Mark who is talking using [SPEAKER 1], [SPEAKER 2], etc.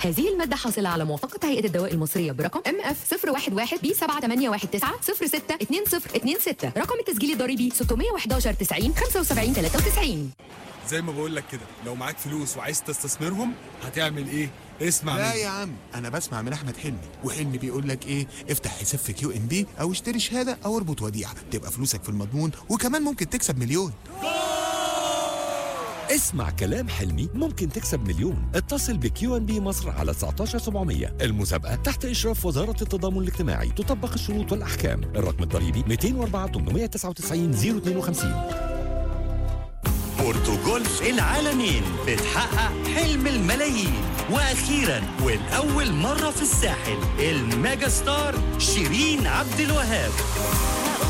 [SPEAKER 1] هذه المادة حاصلة على موافقة هيئة الدواء المصرية برقم ام اف 011 بي 7819 062026 رقم التسجيل الضريبي 611 90 75 93
[SPEAKER 2] زي ما بقول لك كده لو معاك فلوس وعايز تستثمرهم هتعمل ايه اسمع
[SPEAKER 3] لا
[SPEAKER 2] مني
[SPEAKER 3] يا عم انا بسمع من احمد حلمي وحلمي بيقول لك ايه افتح حساب في كيو ام بي او اشتري شهاده او اربط وديعه تبقى فلوسك في المضمون وكمان ممكن تكسب مليون
[SPEAKER 4] اسمع كلام حلمي ممكن تكسب مليون اتصل بكيو ان بي مصر على 19700 المسابقة تحت إشراف وزارة التضامن الاجتماعي تطبق الشروط والأحكام الرقم الضريبي 204 899 052
[SPEAKER 5] بورتوجولف العالمين بتحقق حلم الملايين واخيرا ولاول مره في الساحل الميجا ستار شيرين عبد الوهاب